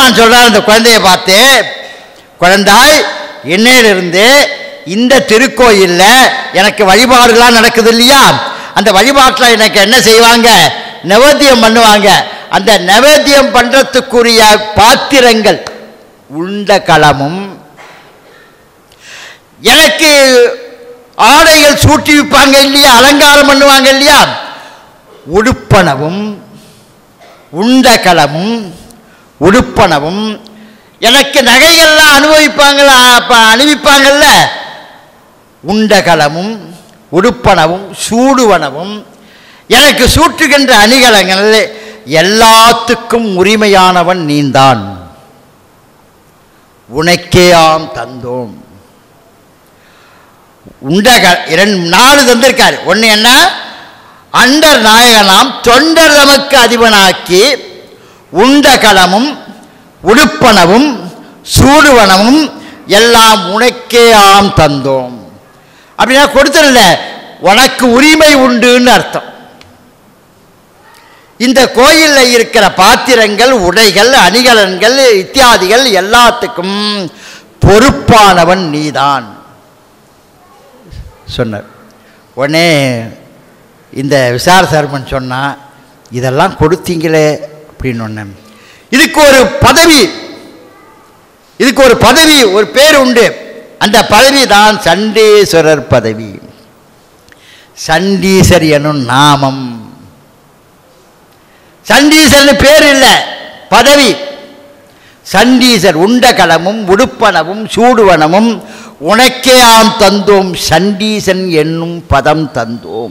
சிவபெருமான் சொல்றார் அந்த குழந்தையை பார்த்து குழந்தாய் இன்னையிலிருந்து இந்த திருக்கோயில்ல எனக்கு வழிபாடுலாம் நடக்குது இல்லையா அந்த வழிபாட்டில் எனக்கு என்ன செய்வாங்க நைவேத்தியம் பண்ணுவாங்க அந்த நைவேத்தியம் பண்றதுக்குரிய பாத்திரங்கள் உண்ட களமும் எனக்கு ஆடைகள் சூட்டி வைப்பாங்க இல்லையா அலங்காரம் பண்ணுவாங்க இல்லையா உடுப்பனவும் உண்டகலமும் உடுப்பனவும் எனக்கு நகைகள்லாம் அனுபவிப்பாங்களா அப்ப அணிவிப்பாங்கல்ல உண்டகலமும் உடுப்பனவும் சூடுவனவும் எனக்கு சூட்டுகின்ற அணிகலங்கள் எல்லாத்துக்கும் உரிமையானவன் நீந்தான் உனக்கேயாம் தந்தோம் உண்டக இரண்டு நாலு தந்திருக்காரு ஒன்று என்ன அண்டர் நாயகனாம் தொண்டர் நமக்கு அதிபனாக்கி உண்டகலமும் உடுப்பனவும் சூடுவனவும் எல்லாம் உனக்கே ஆம் தந்தோம் அப்படின்னா கொடுத்துடல உனக்கு உரிமை உண்டுன்னு அர்த்தம் இந்த கோயிலில் இருக்கிற பாத்திரங்கள் உடைகள் அணிகலன்கள் இத்தியாதிகள் எல்லாத்துக்கும் பொறுப்பானவன் நீதான் சொன்னார் உடனே இந்த விசார சர்மன் சொன்னா இதெல்லாம் கொடுத்தீங்களே அப்படின்னு ஒன்று இதுக்கு ஒரு பதவி இதுக்கு ஒரு பதவி ஒரு பேர் உண்டு அந்த பதவி தான் சண்டீஸ்வரர் பதவி சண்டீசர் எனும் நாமம் சண்டீசர்னு பேர் இல்லை பதவி சண்டீசர் உண்ட களமும் உடுப்பனவும் சூடுவனமும் உனக்கே ஆம் தந்தோம் சண்டீசன் என்னும் பதம் தந்தோம்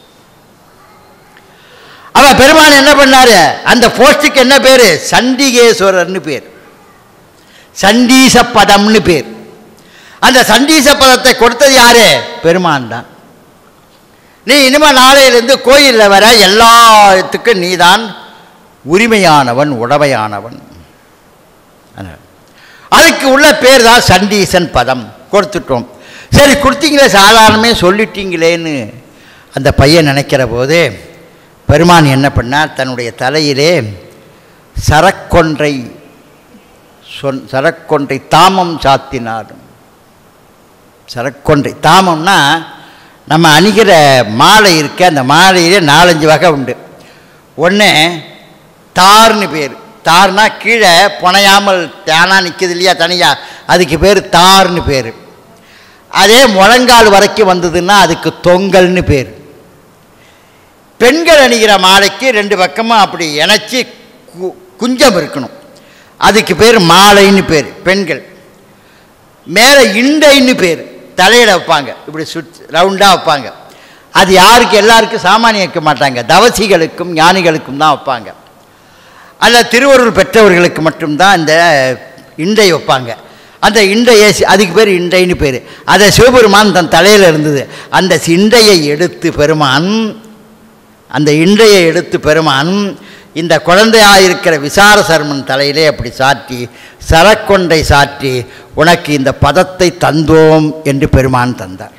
அவ பெருமான் என்ன பண்ணாரு அந்த போஸ்டுக்கு என்ன பேரு சண்டிகேஸ்வரர்னு பேர் சண்டீச பதம்னு பேர் அந்த சண்டீச பதத்தை கொடுத்தது யாரு பெருமான் தான் நீ இனிமே நாளையிலிருந்து கோயிலில் வர எல்லாத்துக்கும் நீதான் உரிமையானவன் உடமையானவன் அதனால. அதுக்கு உள்ள பேர் தான் சண்டீசன் பதம் கொடுத்துட்டோம் சரி கொடுத்தீங்களே சாதாரணமே சொல்லிட்டீங்களேன்னு அந்த பையன் நினைக்கிற போது பெருமான் என்ன பண்ணார் தன்னுடைய தலையிலே சரக்கொன்றை சொன் சரக்கொன்றை தாமம் சாத்தினார் சரக்கொன்றை தாமம்னா நம்ம அணிகிற மாலை இருக்க அந்த மாலையிலே நாலஞ்சு வகை உண்டு ஒன்று தார்னு பேர் தார்னா கீழே புனையாமல் தானாக நிற்கிது இல்லையா தனியாக அதுக்கு பேர் தார்னு பேர் அதே முழங்கால் வரைக்கும் வந்ததுன்னா அதுக்கு தொங்கல்னு பேர் பெண்கள் அணிகிற மாலைக்கு ரெண்டு பக்கமும் அப்படி இணைச்சி கு குஞ்சம் இருக்கணும் அதுக்கு பேர் மாலைன்னு பேர் பெண்கள் மேலே இண்டைன்னு பேர் தலையில் வைப்பாங்க இப்படி சுட் ரவுண்டாக வைப்பாங்க அது யாருக்கு எல்லாருக்கும் சாமானியம் வைக்க மாட்டாங்க தவசிகளுக்கும் ஞானிகளுக்கும் தான் வைப்பாங்க அல்ல திருவருள் பெற்றவர்களுக்கு மட்டும்தான் இந்த இண்டை வைப்பாங்க அந்த இண்டையை சி- அதுக்கு பேர் இண்டைன்னு பேர் அதை சிவபெருமான் தன் தலையில் இருந்தது அந்த இண்டையை எடுத்து பெருமான் அந்த இண்டையை எடுத்து பெருமான் இந்த குழந்தையாக இருக்கிற விசார சர்மன் தலையிலே அப்படி சாற்றி சரக்கொண்டை சாற்றி உனக்கு இந்த பதத்தை தந்தோம் என்று பெருமான் தந்தார்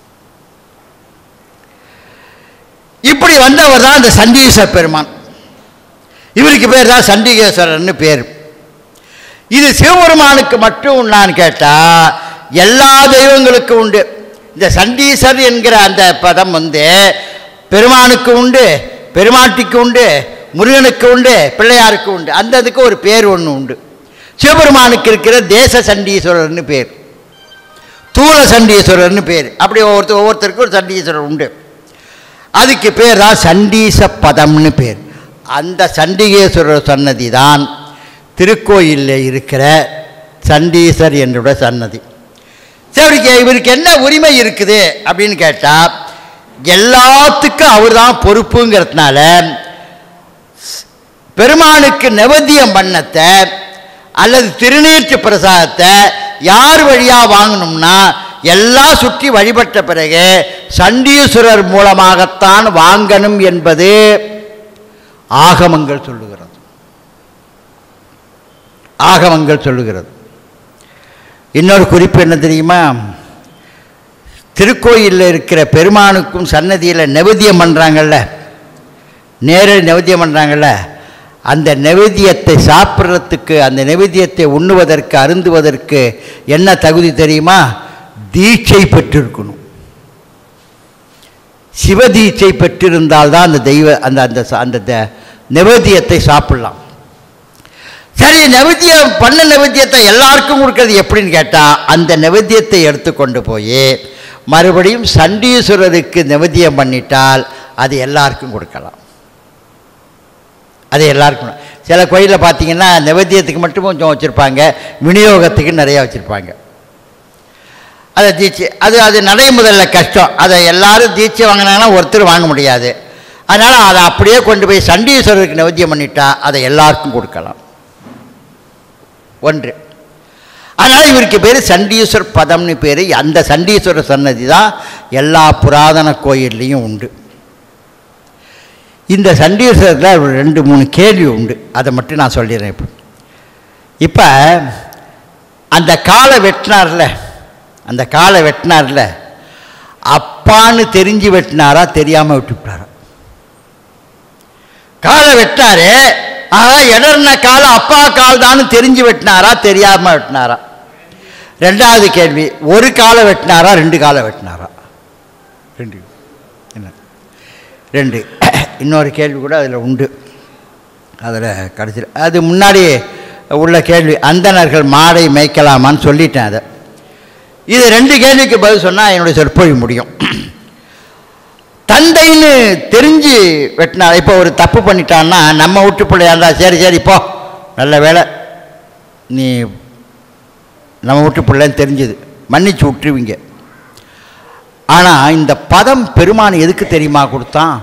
இப்படி வந்தவர் தான் இந்த சண்டீச பெருமான் இவருக்கு பேர் தான் சண்டிகேஸ்வரர்னு பேர் இது சிவபெருமானுக்கு மட்டும் உண்டான்னு கேட்டால் எல்லா தெய்வங்களுக்கும் உண்டு இந்த சண்டீசர் என்கிற அந்த பதம் வந்து பெருமானுக்கு உண்டு பெருமாட்டிக்கு உண்டு முருகனுக்கு உண்டு பிள்ளையாருக்கு உண்டு அந்த இதுக்கு ஒரு பேர் ஒன்று உண்டு சிவபெருமானுக்கு இருக்கிற தேச சண்டீஸ்வரர்னு பேர் தூல சண்டீஸ்வரர்னு பேர் அப்படி ஒவ்வொருத்தர் ஒவ்வொருத்தருக்கும் ஒரு சண்டீஸ்வரர் உண்டு அதுக்கு பேர் தான் சண்டீச பதம்னு பேர் அந்த சண்டிகேஸ்வரர் சன்னதி தான் திருக்கோயிலில் இருக்கிற சண்டீசர் என்னோட சன்னதி சரி இவருக்கு இவருக்கு என்ன உரிமை இருக்குது அப்படின்னு கேட்டால் எல்லாத்துக்கும் அவர் தான் பொறுப்புங்கிறதுனால பெருமானுக்கு நைவேத்தியம் பண்ணத்தை அல்லது திருநீற்று பிரசாதத்தை யார் வழியாக வாங்கணும்னா எல்லாம் சுற்றி வழிபட்ட பிறகு சண்டீஸ்வரர் மூலமாகத்தான் வாங்கணும் என்பது ஆகமங்கள் சொல்லுகிறது ஆகமங்கள் சொல்லுகிறது இன்னொரு குறிப்பு என்ன தெரியுமா திருக்கோயிலில் இருக்கிற பெருமானுக்கும் சன்னதியில் நெவேத்தியம் பண்ணுறாங்கல்ல நேரடி நெவேத்தியம் பண்ணுறாங்கல்ல அந்த நெவேத்தியத்தை சாப்பிட்றதுக்கு அந்த நெவேத்தியத்தை உண்ணுவதற்கு அருந்துவதற்கு என்ன தகுதி தெரியுமா தீட்சை பெற்றிருக்கணும் சிவதீட்சை பெற்றிருந்தால் தான் அந்த தெய்வ அந்த அந்த ச- அந்த த- நெவேத்தியத்தை சாப்பிடலாம் சரி நெவேத்தியம் பண்ண நெவேத்தியத்தை எல்லாருக்கும் கொடுக்கறது எப்படின்னு கேட்டால் அந்த நெவேத்தியத்தை எடுத்துக்கொண்டு போய் மறுபடியும் சண்டீஸ்வரருக்கு நெவேத்தியம் பண்ணிட்டால் அது எல்லாருக்கும் கொடுக்கலாம் அது எல்லாருக்கும் சில கோயிலில் பார்த்தீங்கன்னா நைவேத்தியத்துக்கு மட்டும் கொஞ்சம் வச்சுருப்பாங்க விநியோகத்துக்கு நிறையா வச்சுருப்பாங்க அதை தீட்சை அது அது நடைமுதல்ல கஷ்டம் அதை எல்லாரும் தீட்சை வாங்கினாங்கன்னா ஒருத்தர் வாங்க முடியாது அதனால் அதை அப்படியே கொண்டு போய் சண்டீஸ்வரருக்கு நைவேத்தியம் பண்ணிட்டா அதை எல்லாருக்கும் கொடுக்கலாம் ஒன்று அதனால் இவருக்கு பேர் சண்டீஸ்வர பதம்னு பேர் அந்த சண்டீஸ்வரர் சன்னதி தான் எல்லா புராதன கோயில்லையும் உண்டு இந்த சண்டீஸ்வரத்தில் ஒரு ரெண்டு மூணு கேள்வி உண்டு அதை மட்டும் நான் சொல்லிடுறேன் இப்போ இப்போ அந்த காலை வெட்டினார்ல அந்த காலை வெட்டினார்ல அப்பான்னு தெரிஞ்சு வெட்டினாரா தெரியாமல் விட்டுவிட்டாரா காலை வெட்டினாரு ஆக இடர்ன காலை அப்பா கால் தான்னு தெரிஞ்சு வெட்டினாரா தெரியாமல் வெட்டினாரா ரெண்டாவது கேள்வி ஒரு காலை வெட்டினாரா ரெண்டு காலை வெட்டினாரா ரெண்டு என்ன ரெண்டு இன்னொரு கேள்வி கூட அதில் உண்டு அதில் கடைசியில் அது முன்னாடி உள்ள கேள்வி அந்தணர்கள் மாடை மேய்க்கலாமான்னு சொல்லிட்டேன் அதை இது ரெண்டு கேள்விக்கு பதில் சொன்னால் என்னுடைய சொற்பொழி முடியும் தந்தைன்னு தெரிஞ்சு வெட்டினா இப்போ ஒரு தப்பு பண்ணிட்டான்னா நம்ம விட்டு பிள்ளையா இருந்தா சரி சரி போ நல்ல வேலை நீ நம்ம விட்டு பிள்ளைன்னு தெரிஞ்சுது மன்னிச்சு விட்டுருவீங்க ஆனால் இந்த பதம் பெருமான் எதுக்கு தெரியுமா கொடுத்தான்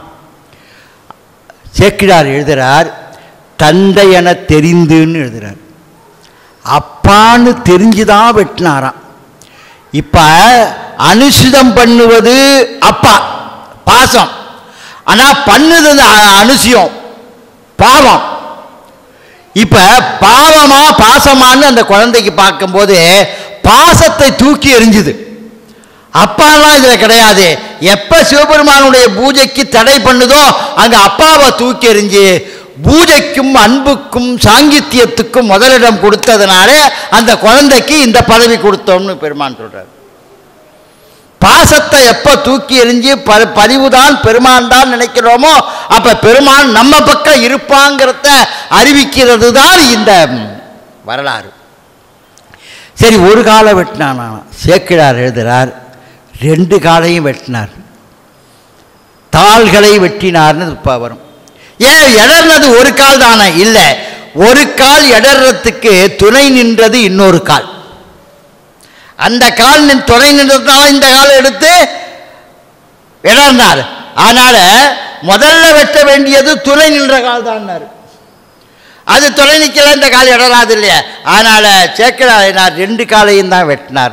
சேக்கிழார் எழுதுகிறார் தந்தை என தெரிந்துன்னு எழுதுகிறார் அப்பான்னு தெரிஞ்சுதான் வெட்டினாராம் இப்போ அனுசிதம் பண்ணுவது அப்பா பாசம் ஆனால் பண்ணுது அ- அனுசியம் பாவம் இப்போ பாவமா பாசமான்னு அந்த குழந்தைக்கு பார்க்கும்போது பாசத்தை தூக்கி எறிஞ்சுது அப்பாலாம் இதில் கிடையாது எப்போ சிவபெருமானுடைய பூஜைக்கு தடை பண்ணுதோ அங்கே அப்பாவை தூக்கி எறிஞ்சு பூஜைக்கும் அன்புக்கும் சாங்கித்தியத்துக்கும் முதலிடம் கொடுத்ததுனால அந்த குழந்தைக்கு இந்த பதவி கொடுத்தோம்னு பெருமான் சொல்றார் பாசத்தை எப்போ தூக்கி எறிஞ்சு ப பதிவுதான் பெருமான் தான் நினைக்கிறோமோ அப்போ பெருமான் நம்ம பக்கம் இருப்பாங்கிறத அறிவிக்கிறது தான் இந்த வரலாறு சரி ஒரு காலை வெட்டினானா சேக்கிழார் எழுதுகிறார் ரெண்டு காலையும் வெட்டினார் தாள்களை வெட்டினார்னு இப்போ வரும் ஏன் இடர்னது ஒரு கால் தானே இல்லை ஒரு கால் இடறத்துக்கு துணை நின்றது இன்னொரு கால் அந்த கால் நின் துணை நின்றதுனால இந்த காலை எடுத்து இடர்னார் அதனால முதல்ல வெட்ட வேண்டியது துணை நின்ற கால் தான்னாரு அது துணை நிற்கல இந்த கால் இடராது இல்லையா அதனால் சேக்கராயினார் ரெண்டு காலையும் தான் வெட்டினார்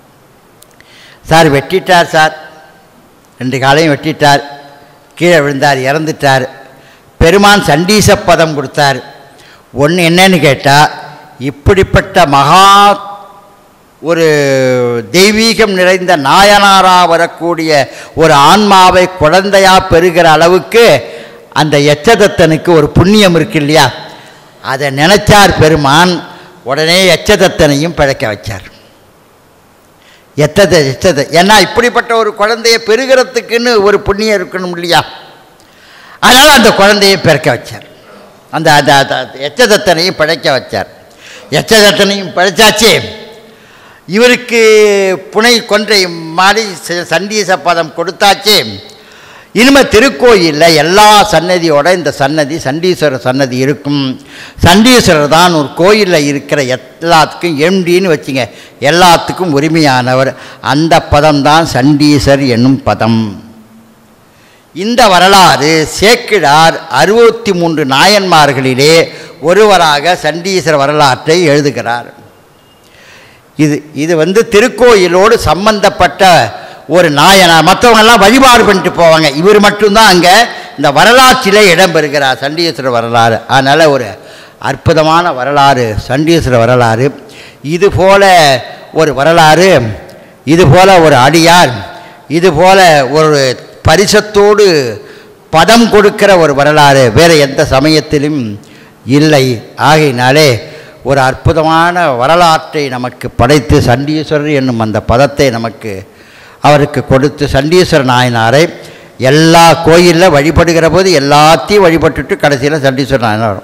சார் வெட்டிட்டார் சார் ரெண்டு காலையும் வெட்டிட்டார் கீழே விழுந்தார் இறந்துட்டார் பெருமான் சண்டீச பதம் கொடுத்தார் ஒன்று என்னன்னு கேட்டால் இப்படிப்பட்ட மகா ஒரு தெய்வீகம் நிறைந்த நாயனாரா வரக்கூடிய ஒரு ஆன்மாவை குழந்தையா பெறுகிற அளவுக்கு அந்த எச்சதத்தனுக்கு ஒரு புண்ணியம் இருக்கு இல்லையா அதை நினைச்சார் பெருமான் உடனே எச்சதத்தனையும் பிழைக்க வச்சார் எத்ததை எச்சதை ஏன்னா இப்படிப்பட்ட ஒரு குழந்தையை பெறுகிறதுக்குன்னு ஒரு புண்ணியம் இருக்கணும் இல்லையா அதனால் அந்த குழந்தையை பிறக்க வச்சார் அந்த அந்த அந்த எச்சதத்தனையும் பிழைக்க வச்சார் எச்சதத்தனையும் பிழைச்சாச்சே இவருக்கு புனை கொன்றை மாறி ச- சண்டீச பதம் கொடுத்தாச்சே இனிமே திருக்கோயிலில் எல்லா சன்னதியோட இந்த சன்னதி சண்டீஸ்வரர் சன்னதி இருக்கும் சண்டீஸ்வரர் தான் ஒரு கோயிலில் இருக்கிற எல்லாத்துக்கும் எம்டின்னு வச்சுங்க எல்லாத்துக்கும் உரிமையானவர் அந்த பதம் தான் சண்டீசர் என்னும் பதம் இந்த வரலாறு சேக்கிழார் அறுபத்தி மூன்று நாயன்மார்களிலே ஒருவராக சண்டீசர் வரலாற்றை எழுதுகிறார் இது இது வந்து திருக்கோயிலோடு சம்பந்தப்பட்ட ஒரு நாயனார் மற்றவங்கெல்லாம் வழிபாடு பண்ணிட்டு போவாங்க இவர் மட்டும்தான் அங்கே இந்த வரலாற்றிலே இடம்பெறுகிறார் சண்டீஸ்வரர் வரலாறு அதனால் ஒரு அற்புதமான வரலாறு சண்டீஸ்வரர் வரலாறு இது போல ஒரு வரலாறு இது போல ஒரு அடியார் இது போல ஒரு பரிசத்தோடு பதம் கொடுக்கிற ஒரு வரலாறு வேறு எந்த சமயத்திலும் இல்லை ஆகையினாலே ஒரு அற்புதமான வரலாற்றை நமக்கு படைத்து சண்டீஸ்வரர் என்னும் அந்த பதத்தை நமக்கு அவருக்கு கொடுத்து சண்டீஸ்வர நாயனாரை எல்லா கோயிலில் வழிபடுகிற போது எல்லாத்தையும் வழிபட்டுட்டு கடைசியில் சண்டீஸ்வர நாயனார் வரும்